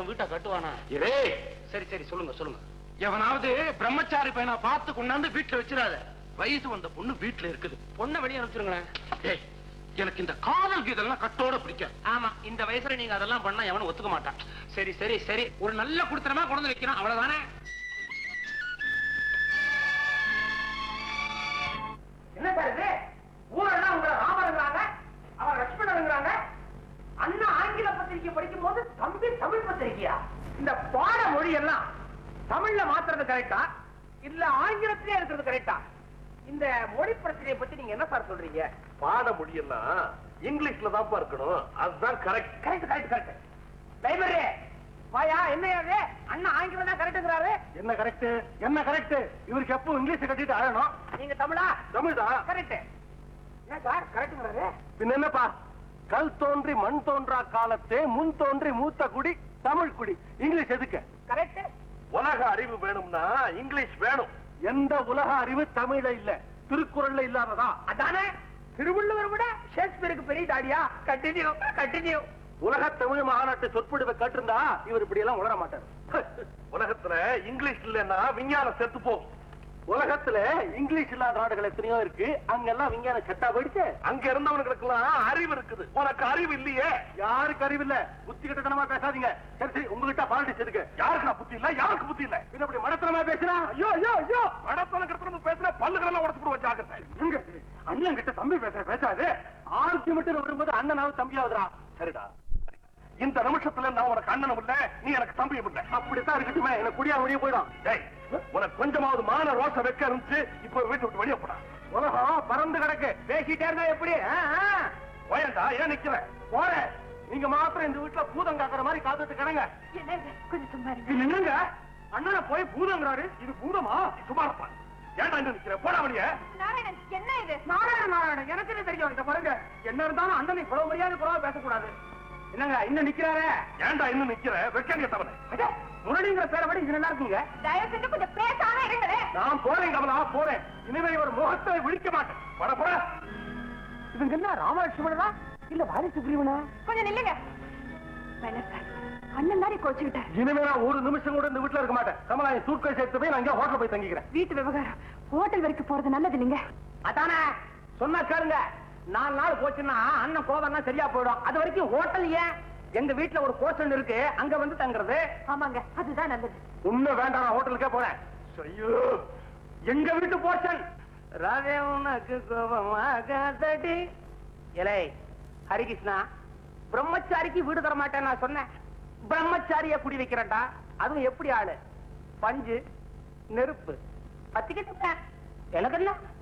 ஒருத்தன் வீட்டை கட்டுவானா இரே சரி சரி சொல்லுங்க சொல்லுங்க எவனாவது பிரம்மச்சாரி பையனை பார்த்து கொண்டாந்து வீட்டுல வச்சிடாத வயசு வந்த பொண்ணு வீட்டுல இருக்குது பொண்ணை வெளியே அனுப்பிச்சிருங்களேன் ஏய் எனக்கு இந்த காதல் கீதெல்லாம் கட்டோட பிடிக்காது ஆமா இந்த வயசுல நீங்க அதெல்லாம் பண்ணா எவனும் ஒத்துக்க மாட்டான் சரி சரி சரி ஒரு நல்ல குடுத்தனமா கொண்டு வந்து வைக்கிறோம் அவ்வளவுதானே என்ன சார் இது ஊரெல்லாம் உங்களை ராமருங்கிறாங்க அவர் லட்சுமணருங்கிறாங்க அண்ணா ஆங்கில பத்திரிகை படிக்கும் போது தம்பி தமிழ் பத்திரிகையா இந்த பாட மொழி எல்லாம் தமிழ்ல மாத்துறது கரெக்டா இல்ல ஆங்கிலத்திலே இருக்கிறது கரெக்டா இந்த மொழி பிரச்சனையை பத்தி நீங்க என்ன சார் சொல்றீங்க பாட முடியலாம் இங்கிலீஷ்ல தான் இருக்கணும் அதுதான் correct correct correct correct library வாயா என்ன அது அண்ணா ஆங்கிலம் தான் கரெக்ட்ங்கிறாரு என்ன கரெக்ட் என்ன கரெக்ட் இவருக்கு எப்போ இங்கிலீஷ் கட்டிட்டு அழணும் நீங்க தமிழா தமிழ் தான் கரெக்ட் என்ன சார் கரெக்ட்ங்கிறாரு பின்ன என்னப்பா கல் தோன்றி மண் தோன்றா காலத்தே முன் தோன்றி மூத்த குடி தமிழ் குடி இங்கிலீஷ் எதுக்கு கரெக்ட் உலக அறிவு வேணும்னா இங்கிலீஷ் வேணும் எந்த உலக அறிவு தமிழ்ல இல்ல திருக்குறள்ல இல்லாததா அதானே திருவள்ளுவர் விட ஷேக்ஸ்பியருக்கு பெரிய தாடியா கண்டினியூ கண்டினியூ உலக தமிழ் மாநாட்டு சொற்பொழிவை கேட்டிருந்தா இவர் இப்படி எல்லாம் உணர மாட்டார் உலகத்துல இங்கிலீஷ் இல்லைன்னா விஞ்ஞானம் செத்து போகும் உலகத்துல இங்கிலீஷ் இல்லாத நாடுகள் எத்தனையோ இருக்கு அங்கெல்லாம் விஞ்ஞானம் செட்டா போயிடுச்சு அங்க இருந்தவனுக்கு எல்லாம் அறிவு இருக்குது உனக்கு அறிவு இல்லையே யாருக்கு அறிவு இல்ல புத்தி கிட்டத்தனமா பேசாதீங்க சரி சரி உங்ககிட்ட பாலிடிக்ஸ் இருக்கு யாருக்கு நான் புத்தி இல்ல யாருக்கு புத்தி இல்ல இது அப்படி மடத்தனமா பேசுறா ஐயோ ஐயோ ஐயோ மடத்தன கிடத்தனமா பேசுற பல்லுகளெல்லாம் உடச்சு போடுவ ஜாக்கிரதை எங்க அண்ணன் கிட்ட தம்பி பேச பேசாது ஆர்குமெண்ட் வரும்போது அண்ணனாவது தம்பியாவதுரா சரிடா இந்த நிமிஷத்துல நான் உனக்கு அண்ணனும் இல்ல நீ எனக்கு தம்பியும் இல்ல அப்படித்தான் இருக்கட்டுமே எனக்கு குடியா வெளியே போயிடும் டேய் உனக்கு கொஞ்சமாவது மான ரோச வைக்க இருந்துச்சு இப்ப வீட்டு விட்டு வெளியே போடா உலகம் பறந்து கிடக்கு பேசிட்டே இருந்தா எப்படி ஆ, ஆ. போயண்டா ஏன் நிக்கிற போறேன் நீங்க மாத்திரம் இந்த வீட்டுல பூதம் காக்குற மாதிரி காத்துட்டு கிடங்க கொஞ்சம் சும்மா இருங்க இது என்னங்க அண்ணனை போய் பூதங்கிறாரு இது பூதமா சும்மா இருப்பா ஏன்டா இன்னும் நிக்கிற போடா வெளியே நாராயணன் என்ன இது நாராயண நாராயணன் எனக்கு என்ன தெரியும் இந்த பாருங்க என்ன இருந்தாலும் அண்ணனை குறவு மரியாதை குறவா பேசக்கூடாது என்னங்க இன்னும் நிக்கிறாரே ஏன்டா இன்னும் நிக்கிற வெக்கம் கேட்டவனே அடே, முரளிங்கிற பேரை விட இது நல்லா இருக்குங்க தயவு செஞ்சு கொஞ்சம் பேசாம இருங்களேன் நான் போறேன் கமலா போறேன் இனிமே ஒரு முகத்தை விழிக்க மாட்டேன் பட போட இவங்க என்ன ராமலட்சுமணனா இல்ல வாரி சுக்ரீவனா கொஞ்சம் நில்லுங்க வேணாம் சார் அண்ணன் மாதிரி கோச்சுக்கிட்டார் இனிமே நான் ஒரு நிமிஷம் கூட இந்த வீட்டுல இருக்க மாட்டேன் கமலா என் சூட்கை சேர்த்து போய் நான் இங்க ஹோட்டல் போய் தங்கிக்கிறேன் வீட்டு விவகாரம் ஹோட்டல் வரைக்கும் போறது நல்லது இல்லைங்க அதானே சொன்னா கேளுங்க நாலு நாள் போச்சுன்னா அண்ணன் கோவம்னா சரியா போயிடும் அது வரைக்கும் ஹோட்டல் ஏன் எங்க வீட்டுல ஒரு போர்ஷன் இருக்கு அங்க வந்து தங்குறது ஆமாங்க அதுதான் நல்லது உண்மை வேண்டாம் நான் ஹோட்டலுக்கே போறேன் ஐயோ எங்க வீட்டு போர்ஷன் ராதே உனக்கு கோபமாகாதடி இலை ஹரிகிருஷ்ணா பிரம்மச்சாரிக்கு வீடு தர மாட்டேன் நான் சொன்னேன் பிரம்மச்சாரிய குடி வைக்கிறேன்டா அதுவும் எப்படி ஆளு பஞ்சு நெருப்பு பத்திக்கிட்டு எனக்கு என்ன